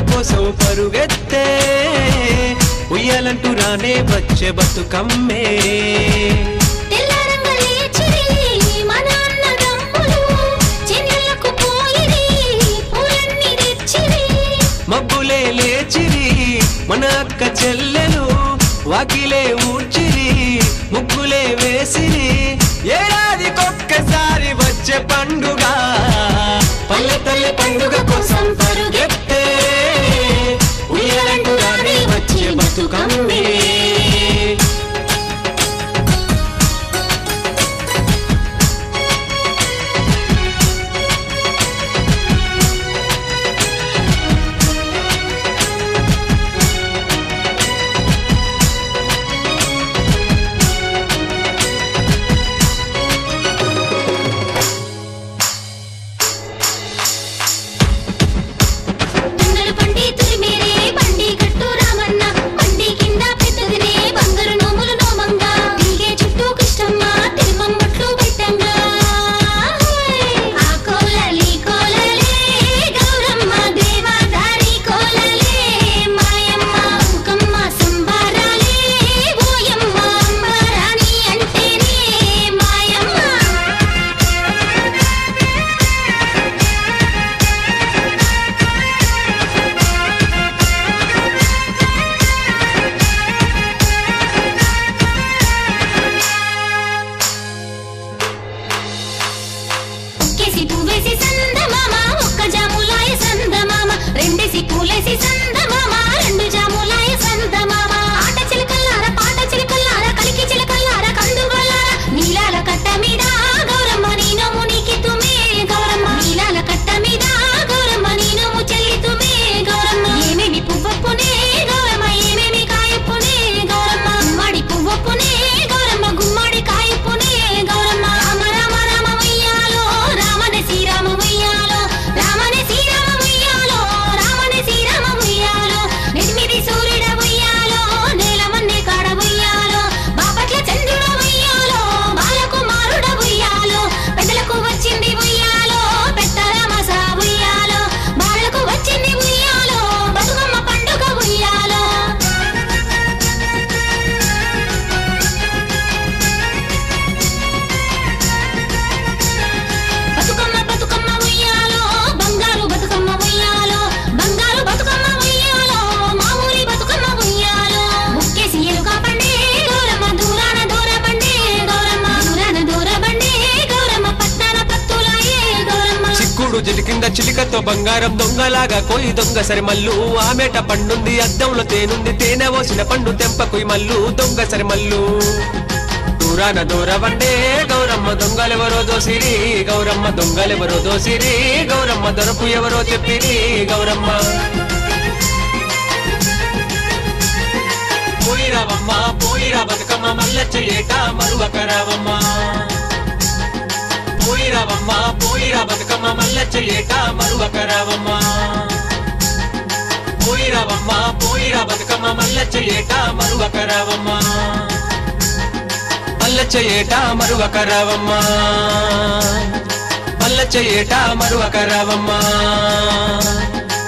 కోసం పరుగెత్తే ఉయ్యాలంటూ రానే వచ్చే బతుకమ్మే తెల్లారంగా లేచిరి మన అన్నదమ్ములు చెన్నెళ్ళకు పోయిరి పూలన్నీ తెచ్చిరి మబ్బులే లేచిరి మన అక్క చెల్లెలు వాకిలే ఊడ్చిరి ముగ్గులే వేసిరి ఏడాదికొక్కసారి వచ్చే పండుగ పల్లె తల్లి పండుగ కోసం పరుగెత్తే ఉయ్యాలంటూ రానే వచ్చే బతుకమ్మే తున్నలు పండి తురిమేరే బండి కట్టు రామన్న బండి కింద పెద్దదిరే బంగారు నోములు నోమంగా తిరిగే చుట్టూ కృష్ణమ్మ తిరుమమ్మట్లు పెట్టంగా ఆ కోలలి కోలలే గౌరమ్మ దేవదారి కోలలే మాయమ్మ ఉకమ్మ సంబారాలే ఓయమ్మ అంబరాణి అంటేనే మాయమ్మ కేసి పువ్వేసి సందమామ ఒక్క జాములాయ సందమామ రెండేసి పూలేసి సందమామ రెండు జాములాయ సందమామ ఆట చిలకల్లార పాట చిలకల్లార కలికి చిలకల్లార కందువల్లార నీలాల కట్ట మీద గౌరమ్మ నీను మునికి తుమే గౌరమ్మ నీలాల కట్ట మీద గౌరమ్మ నీను చెల్లి తుమే గౌరమ్మ ఏమేమి పువ్వప్పునే గౌరమ్మ ఏమేమి కాయప్పునే గౌరమ్మ గుమ్మడి పువ్వప్పునే గౌరమ్మ గుమ్మడి కాయప్పునే గౌరమ్మ రామ రామ రామ ఉయ్యాలో రామనే శ్రీరామ ఉయ్యాలో రామనే శ్రీరామ ఉయ్యాలో రామనే శ్రీరామ ఉయ్యాలో నెడిమిది సూర్యుడ ఉయ్యాలో నేలమన్నే కాడ ఉయ్యాలో బాపట్ల చంద్రుడ ఉయ్యాలో బాలకుమారుడ ఉయ్యాలో పెద్దలకు వచ్చింది ఉయ్యాలో పెద్ద రామస ఉయ్యాలో బాలకు వచ్చింది ఉయ్యాలో బతుకమ్మ పండుగ ఉయ్యాలో బతుకమ్మ బతుకమ్మ ఉయ్యాలో బంగారు బతుకమ్మ ఉయ్యాలో బంగారు బతుకమ్మ ఉయ్యాలో మామూలి బతుకమ్మ ఉయ్యాలో ముక్కేసి ఎలుక పండే గౌరమ్మ దూరాన దూర పండే గౌరమ్మ దూరాన దూర పండే గౌరమ్మ పట్నాన పత్తులాయే గౌరమ్మ చిక్కుడు జిలికింద చిలికతో బంగారం దొంగలాగా కోయి దొంగ సరి మల్లు ఆమెట పండుంది అద్దంలో తేనుంది తేనె పోసిన పండు తెంపకుయి మల్లు దొంగ సరి మల్లు దూరాన దూరవండే గౌరమ్మ దొంగలెవరో దోసిరి గౌరమ్మ దొంగలెవరో దోసిరి గౌరమ్మ దొరకు ఎవరో చెప్పిరి గౌరమ్మ పోయిరావమ్మ పోయిరా బతుకమ్మ మల్లెచ్చ ఏట మరువక రావమ్మ పోయిరావమ్మ పోయిరా బతుకమ్మ మల్లెచ్చ ఏట మరువక రావమ్మ పోయిరావమ్మ పోయిరా బతుకమ్మ మల్లెచ్చ ఏట మరువక రావమ్మ మల్లెచ్చ ఏట మరువక రావమ్మ మల్లెచ్చ ఏట మరువక రావమ్మ